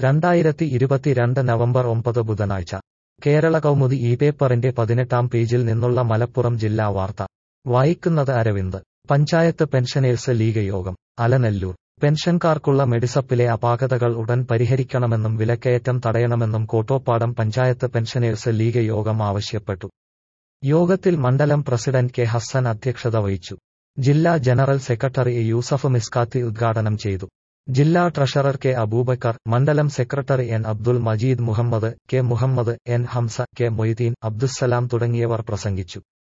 രണ്ടായിരത്തി ഇരുപത്തിരണ്ട് നവംബർ ഒമ്പത് ബുധനാഴ്ച കേരള കൗമുദി ഈ പേപ്പറിന്റെ പതിനെട്ടാം പേജിൽ നിന്നുള്ള മലപ്പുറം ജില്ലാ വാർത്ത വായിക്കുന്നത് അരവിന്ദ് പഞ്ചായത്ത് പെൻഷനേഴ്സ് ലീഗ് യോഗം അലനല്ലൂർ പെൻഷൻകാർക്കുള്ള മെഡിസപ്പിലെ അപാകതകൾ ഉടൻ പരിഹരിക്കണമെന്നും വിലക്കയറ്റം തടയണമെന്നും കോട്ടോപ്പാടം പഞ്ചായത്ത് പെൻഷനേഴ്സ് ലീഗ് യോഗം ആവശ്യപ്പെട്ടു യോഗത്തിൽ മണ്ഡലം പ്രസിഡന്റ് കെ ഹസ്സൻ അധ്യക്ഷത വഹിച്ചു ജില്ലാ ജനറൽ സെക്രട്ടറി യൂസഫ് മിസ്കാത്തി ഉദ്ഘാടനം ചെയ്തു ജില്ലാ ട്രഷറർ കെ അബൂബക്കർ മണ്ഡലം secretary N Abdul Majeed Muhammad K Muhammad N Hamza K Moideen Abdussalam തുടങ്ങിയവർ പ്രസംഗിച്ചു